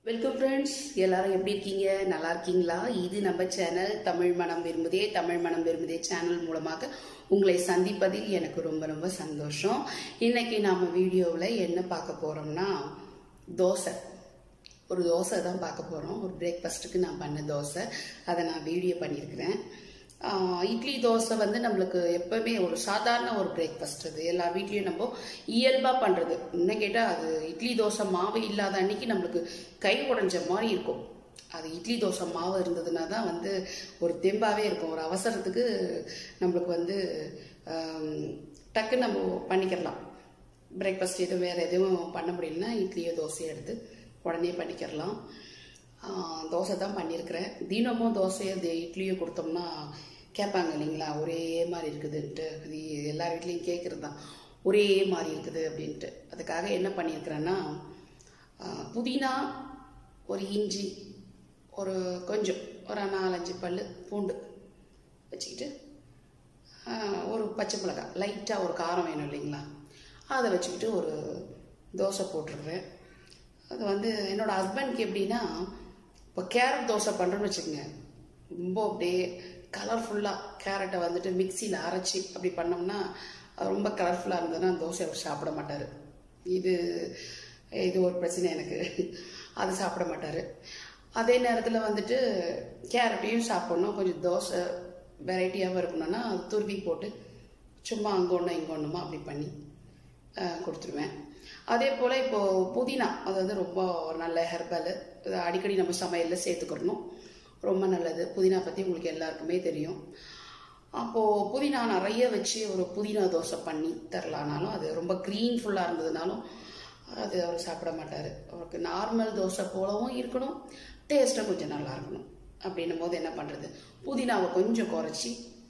welcome friends எல்லாரும் எப்படி இருக்கீங்க நல்லா இருக்கீங்களா இது நம்ம சேனல் தமிழ் மனம் விரும்புதே தமிழ் மனம் விரும்புதே சேனல் மூலமாக உங்களை சந்திப்பதில் எனக்கு ரொம்ப ரொம்ப சந்தோஷம் இன்னைக்கு நாம வீடியோவில் என்ன பார்க்க போறோம்னா தோசை ஒரு தோசை தான் பார்க்க போகிறோம் ஒரு பிரேக்ஃபாஸ்ட்டுக்கு நான் பண்ண தோசை அதை நான் வீடியோ பண்ணியிருக்கிறேன் ஆஹ் இட்லி தோசை வந்து நம்மளுக்கு எப்பவுமே ஒரு சாதாரண ஒரு பிரேக்ஃபாஸ்ட் அது எல்லா வீட்லேயும் நம்ம இயல்பாக பண்ணுறது இன்னும் கேட்டால் அது இட்லி தோசை மாவு இல்லாத அன்னைக்கு நம்மளுக்கு கை உடைஞ்ச மாதிரி இருக்கும் அது இட்லி தோசை மாவு இருந்ததுன்னா தான் வந்து ஒரு தெம்பாவே இருக்கும் ஒரு அவசரத்துக்கு நம்மளுக்கு வந்து ஆம், டக்குன்னு நம்ம பண்ணிக்கிறலாம் பிரேக்ஃபாஸ்ட் எதுவும் வேறு எதுவும் பண்ண முடியலன்னா இட்லியோ தோசையோ எடுத்து உடனே பண்ணிக்கிறலாம் ஆஹ் தோசை தான் பண்ணியிருக்கிறேன் தினமும் தோசையோ தி- இட்லியோ கொடுத்தோம்னா கேட்பாங்க இல்லைங்களா ஒரே மாதிரி இருக்குதுன்ட்டு அது எல்லார் வீட்லேயும் கேட்குறது தான் ஒரே மாதிரி இருக்குது அப்படின்ட்டு அதுக்காக என்ன பண்ணியிருக்கிறேன்னா ஆஹ் புதினா ஒரு இஞ்சி ஒரு கொஞ்சம் ஒரு நாலஞ்சு பல் பூண்டு வச்சுக்கிட்டு ஆஹ் ஒரு பச்சை மிளகாய் லைட்டாக ஒரு காரம் வேணும் இல்லைங்களா அதை வச்சுக்கிட்டு ஒரு தோசை போட்டிருக்கிறேன் அது வந்து என்னோட ஹஸ்பண்ட்க்கு எப்படின்னா இப்போ கேரட் தோசை பண்ணுறேன்னு வச்சுக்கோங்க ரொம்ப அப்படியே கலர்ஃபுல்லாக கேரட்டை வந்துட்டு மிக்சியில் அரைச்சி அப்படி பண்ணோம்னா அது ரொம்ப கலர்ஃபுல்லாக இருந்ததுன்னா தோசை அவர் சாப்பிட மாட்டார் இது இது ஒரு பிரச்சனை எனக்கு அது சாப்பிட மாட்டார் அதே நேரத்தில் வந்துட்டு கேரட்டையும் சாப்பிட்ணும் கொஞ்சம் தோசை வெரைட்டியாகவும் இருக்கணும்னா அது துருவி போட்டு சும்மா அங்கே ஒன்று இங்கே ஒன்றுமா அப்படி பண்ணி அஹ், கொடுத்துருவேன் அதே போல் இப்போது புதினா அது வந்து ரொம்ப ஒரு நல்ல ஹெர்பல் இது அடிக்கடி நம்ம சமையலில் சேர்த்துக்கிறணும் ரொம்ப நல்லது புதினா பற்றி உங்களுக்கு எல்லாருக்குமே தெரியும் அப்போது புதினா நிறைய வச்சு ஒரு புதினா தோசை பண்ணி தரலானாலும் அது ரொம்ப க்ரீன் ஃபுல்லாக இருந்ததுனாலும் அது அவர் சாப்பிட மாட்டார் அவருக்கு நார்மல் தோசை போலவும் இருக்கணும் டேஸ்ட்டும் கொஞ்சம் நல்லா இருக்கணும் அப்படின்னும் போது என்ன பண்ணுறது புதினாவை கொஞ்சம் குறைச்சி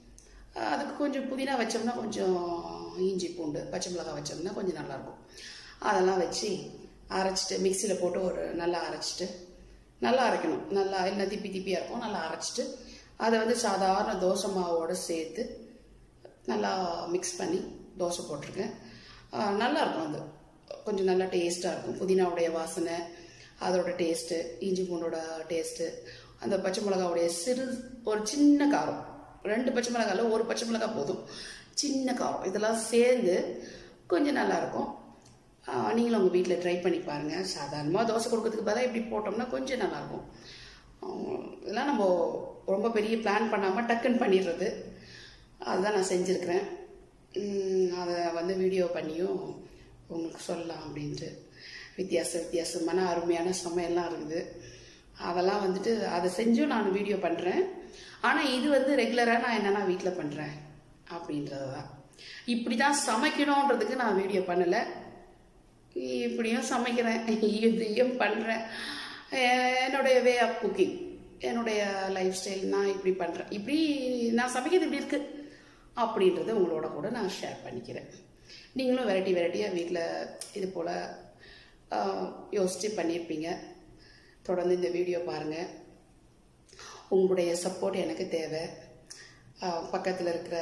அஹ் அதுக்கு கொஞ்சம் புதினா வச்சோம்னா கொஞ்சம் இஞ்சி பூண்டு பச்சை மிளகாய் வச்சோம்னா கொஞ்சம் நல்லாயிருக்கும் அதெல்லாம் வச்சு அரைச்சிட்டு மிக்சியில் போட்டு ஒரு நல்லா அரைச்சிட்டு நல்லா அரைக்கணும் நல்லா இல்லை திப்பி திப்பியாக இருக்கும் நல்லா அரைச்சிட்டு அதை வந்து சாதாரண தோசை மாவோடு சேர்த்து நல்லா மிக்ஸ் பண்ணி தோசை போட்டிருக்கேன் ஆஹ் நல்லா இருக்கும் அது கொஞ்சம் நல்லா டேஸ்ட்டாக இருக்கும் புதினாவுடைய வாசனை அதோட டேஸ்ட்டு இஞ்சி பூண்டோட டேஸ்ட்டு அந்த பச்சை மிளகாவுடைய சிறு ஒரு சின்ன காரம் ரெண்டு பச்சை மிளகாயில் ஒரு பச்சை மிளகாய் போதும் சின்ன காரம் இதெல்லாம் சேர்ந்து கொஞ்சம் நல்லா இருக்கும் ஆஹ் நீங்களும் உங்கள் வீட்டில் ட்ரை பண்ணி பாருங்கள் சாதாரணமாக தோசை கொடுக்கறதுக்கு பதிலாக இப்படி போட்டோம்னா கொஞ்சம் நல்லாயிருக்கும் ஆஹ் இதெல்லாம் நம்ம ரொம்ப பெரிய பிளான் பண்ணாமல் டக்குன்னு பண்ணிடுறது அதுதான் நான் செஞ்சுருக்கிறேன் உம், அதை வந்து வீடியோ பண்ணியும் உங்களுக்கு சொல்லலாம் அப்படின்ட்டு வித்தியாச வித்தியாசமான அருமையான சமையல்லாம் இருக்குது அதெல்லாம் வந்துட்டு அதை செஞ்சும் நான் வீடியோ பண்ணுறேன் ஆனால் இது வந்து ரெகுலராக நான் என்னென்னா வீட்டில் பண்ணுறேன் அப்படின்றது தான் இப்படி தான் சமைக்கணுன்றதுக்கு நான் வீடியோ பண்ணலை இப்படியும் சமைக்கிறேன் இதையும் பண்ணுறேன் என்னுடைய வே ஆஃப் குக்கிங் என்னுடைய லைஃப் ஸ்டைல் நான் இப்படி பண்ணுறேன் இப்படி நான் சமைக்கிறது இப்படி இருக்குது அப்படின்றத உங்களோட கூட நான் ஷேர் பண்ணிக்கிறேன் நீங்களும் வெரைட்டி வெரைட்டியாக வீட்டில் இது போல் யோசித்து பண்ணியிருப்பீங்க தொடர்ந்து இந்த வீடியோ பாருங்கள் உங்களுடைய சப்போர்ட் எனக்கு தேவை பக்கத்தில் இருக்கிற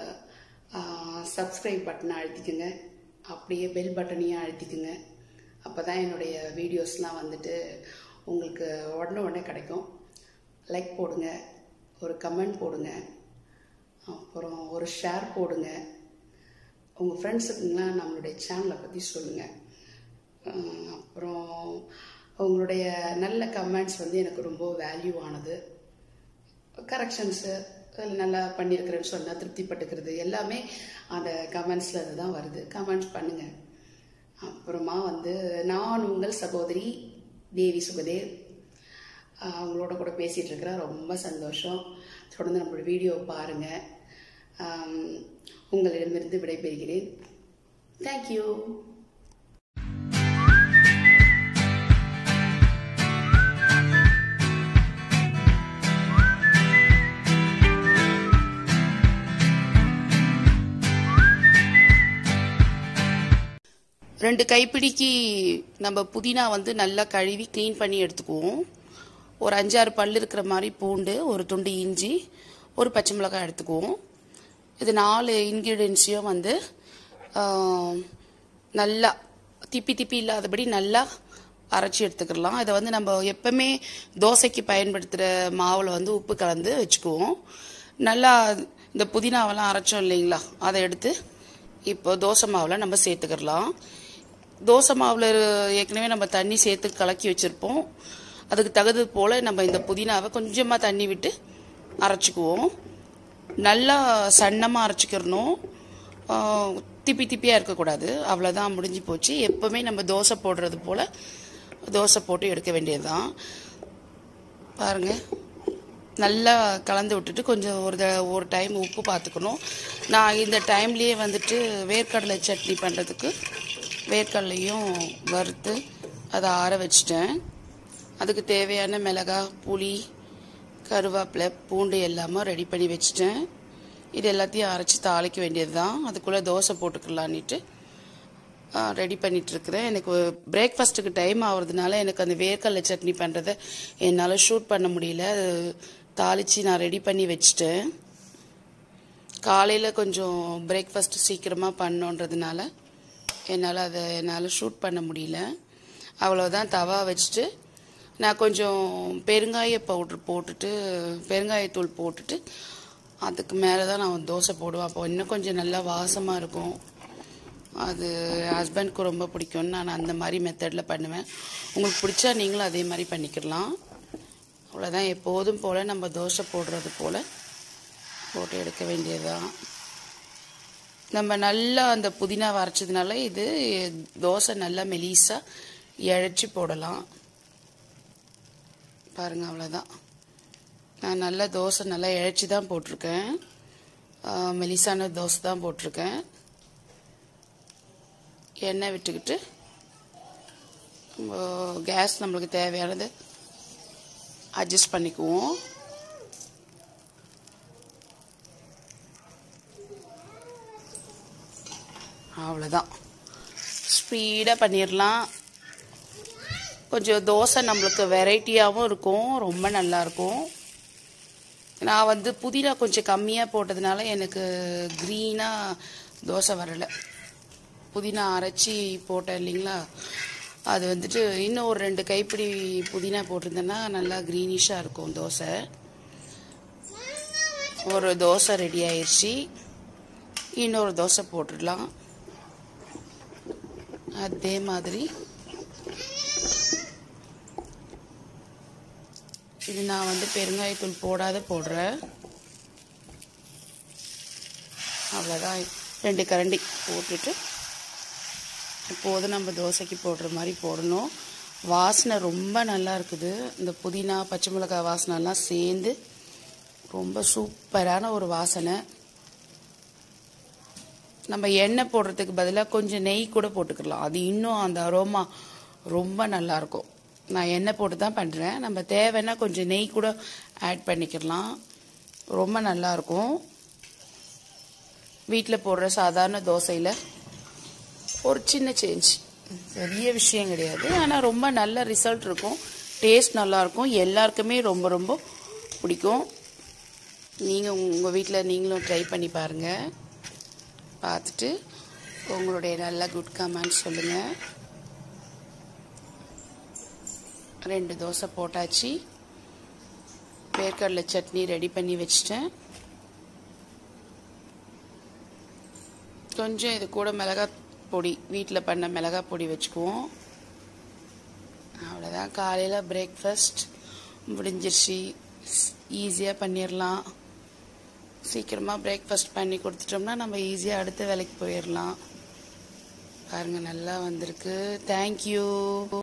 சப்ஸ்கிரைப் பட்டனை அழுத்திக்குங்க அப்படியே பெல் பட்டனையும் அழுத்திக்குங்க அப்போ தான் என்னுடைய வீடியோஸ்லாம் வந்துட்டு உங்களுக்கு உடனே உடனே கிடைக்கும் லைக் போடுங்க ஒரு கமெண்ட் போடுங்க அப்புறம் ஒரு ஷேர் போடுங்க உங்கள் ஃப்ரெண்ட்ஸுக்குங்களாம் நம்மளுடைய சேனலை பற்றி சொல்லுங்கள் அஹ் அப்புறம் உங்களுடைய நல்ல கமெண்ட்ஸ் வந்து எனக்கு ரொம்ப வேல்யூ ஆனது கரெக்ஷன்ஸு நல்லா பண்ணியிருக்கிறேன்னு சொன்னால் திருப்திப்பட்டுக்கிறது எல்லாமே அந்த கமெண்ட்ஸில் இருந்து தான் வருது கமெண்ட்ஸ் பண்ணுங்கள் அப்புறமா வந்து நான் உங்கள் சகோதரி தேவி சுகதேவ் ஆஹ் அவங்களோட கூட பேசிகிட்டு இருக்கிறேன் ரொம்ப சந்தோஷம் தொடர்ந்து நம்மளோட வீடியோ பாருங்கள் உங்களிடமிருந்து விடைபெறுகிறேன் தேங்க்யூ ரெண்டு கைப்பிடிக்கு நம்ம புதினா வந்து நல்லா கழுவி க்ளீன் பண்ணி எடுத்துக்குவோம் ஒரு அஞ்சாறு பல் இருக்கிற மாதிரி பூண்டு ஒரு துண்டு இஞ்சி ஒரு பச்சை மிளகாய் எடுத்துக்குவோம் இது நாலு இன்க்ரீடியன்ஸையும் வந்து ஆம், நல்லா திப்பி திப்பி இல்லாதபடி நல்லா அரைச்சி எடுத்துக்கலாம் இதை வந்து நம்ம எப்பவுமே தோசைக்கு பயன்படுத்துகிற மாவில் வந்து உப்பு கலந்து வச்சுக்குவோம் நல்லா இந்த புதினாவெல்லாம் அரைச்சோம் இல்லைங்களா அதை எடுத்து இப்போ தோசை மாவில் நம்ம சேர்த்துக்கிடலாம் தோசை மாவில் ஏற்கனவே நம்ம தண்ணி சேர்த்து கலக்கி வச்சுருப்போம் அதுக்கு தகுந்தது போல் நம்ம இந்த புதினாவை கொஞ்சமாக தண்ணி விட்டு அரைச்சிக்குவோம் நல்லா சன்னமாக அரைச்சிக்கிறணும் ஆஹ், திப்பி திப்பியாக இருக்கக்கூடாது அவ்வளோதான் முடிஞ்சு போச்சு எப்போவுமே நம்ம தோசை போடுறது போல் தோசை போட்டு எடுக்க வேண்டியது தான் பாருங்கள் நல்லா கலந்து விட்டுட்டு கொஞ்சம் ஒரு த ஒரு டைம் உப்பு பார்த்துக்கணும் நான் இந்த டைம்லேயே வந்துட்டு வேர்க்கடலை சட்னி பண்ணுறதுக்கு வேர்க்கடலையும் வறுத்து அதை ஆற வச்சிட்டேன் அதுக்கு தேவையான மிளகாய் புளி கருவேப்பிலை பூண்டு எல்லாமே ரெடி பண்ணி வச்சிட்டேன் இது எல்லாத்தையும் அரைச்சி தாளிக்க வேண்டியது தான் அதுக்குள்ளே தோசை போட்டுக்கலான்ட்டு ரெடி பண்ணிட்டு இருக்கிறேன் எனக்கு பிரேக்ஃபாஸ்ட்டுக்கு டைம் ஆகுறதுனால எனக்கு அந்த வேர்க்கடலை சட்னி பண்ணுறதை என்னால் ஷூட் பண்ண முடியல அது தாளித்து நான் ரெடி பண்ணி வச்சிட்டேன் காலையில் கொஞ்சம் பிரேக்ஃபாஸ்ட் சீக்கிரமாக பண்ணோன்றதுனால என்னால் அதை என்னால் ஷூட் பண்ண முடியல அவ்வளோதான் தவா வச்சுட்டு நான் கொஞ்சம் பெருங்காய பவுட்ரு போட்டுட்டு பெருங்காயத்தூள் போட்டுட்டு அதுக்கு மேலே தான் நான் தோசை போடுவேன் அப்போ இன்னும் கொஞ்சம் நல்லா வாசமாக இருக்கும் அது ஹஸ்பண்ட்க்கு ரொம்ப பிடிக்கும்னு நான் அந்த மாதிரி மெத்தடில் பண்ணுவேன் உங்களுக்கு பிடிச்சா நீங்களும் அதே மாதிரி பண்ணிக்கிடலாம் அவ்வளோதான் எப்போதும் போல் நம்ம தோசை போடுறது போல் போட்டு எடுக்க வேண்டியதுதான் நம்ம நல்லா அந்த புதினா வரைச்சதுனால இது தோசை நல்லா மெலிசாக இழைச்சி போடலாம் பாருங்கள் அவ்வளோதான் நான் நல்லா தோசை நல்லா இழைச்சி தான் போட்டிருக்கேன் ஆஹ் மெலிசான தோசை தான் போட்டிருக்கேன் எண்ணெய் விட்டுக்கிட்டு கேஸ் நம்மளுக்கு தேவையானது அட்ஜஸ்ட் பண்ணிக்குவோம் அவ்வளோதான் ஸ்பீடாக பண்ணிடலாம் கொஞ்சம் தோசை நம்மளுக்கு வெரைட்டியாகவும் இருக்கும் ரொம்ப நல்லா இருக்கும் நான் வந்து புதினா கொஞ்சம் கம்மியாக போட்டதுனால எனக்கு க்ரீனாக தோசை வரலை புதினா அரைச்சி போட்டேன் இல்லைங்களா அது வந்துட்டு இன்னும் ஒரு ரெண்டு கைப்பிடி புதினா போட்டிருந்தேன்னா நல்லா க்ரீனிஷாக இருக்கும் தோசை ஒரு தோசை ரெடி ஆயிடுச்சு இன்னொரு தோசை போட்டுடலாம் அதே மாதிரி இது நான் வந்து பெருங்காயத்தூள் போடாத போடுறேன் அவ்வளோதான் ரெண்டு கரண்டி போட்டுட்டு இப்போது நம்ம தோசைக்கு போடுற மாதிரி போடணும் வாசனை ரொம்ப நல்லா இருக்குது இந்த புதினா பச்சை மிளகாய் வாசனைலாம் சேர்ந்து ரொம்ப சூப்பரான ஒரு வாசனை நம்ம எண்ணெய் போடுறதுக்கு பதிலாக கொஞ்சம் நெய் கூட போட்டுக்கலாம் அது இன்னும் அந்த அரோமா ரொம்ப நல்லாயிருக்கும் நான் எண்ணெய் போட்டு தான் பண்ணுறேன் நம்ம தேவைன்னா கொஞ்சம் நெய் கூட ஆட் பண்ணிக்கலாம் ரொம்ப நல்லாயிருக்கும் வீட்டில் போடுற சாதாரண தோசையில் ஒரு சின்ன சேஞ்ச் பெரிய விஷயம் கிடையாது ஆனால் ரொம்ப நல்ல ரிசல்ட் இருக்கும் டேஸ்ட் நல்லாயிருக்கும் எல்லாருக்குமே ரொம்ப ரொம்ப பிடிக்கும் நீங்கள் உங்கள் வீட்டில் நீங்களும் ட்ரை பண்ணி பாருங்கள் பார்த்துட்டு உங்களுடைய நல்ல குட் கமெண்ட் சொல்லுங்கள் ரெண்டு தோசை போட்டாச்சு வேர்க்கடலை சட்னி ரெடி பண்ணி வச்சிட்டேன் கொஞ்சம் இது கூட மிளகாய் பொடி வீட்டில் பண்ண மிளகாய் பொடி வச்சுக்குவோம் அவ்வளோதான் காலையில் பிரேக்ஃபாஸ்ட் முடிஞ்சிருச்சு ஈஸியாக பண்ணிடலாம் சீக்கிரமாக பிரேக்ஃபாஸ்ட் பண்ணி கொடுத்துட்டோம்னா நம்ம ஈஸியாக அடுத்த வேலைக்கு போயிடலாம் பாருங்கள் நல்லா வந்திருக்கு தேங்க்யூ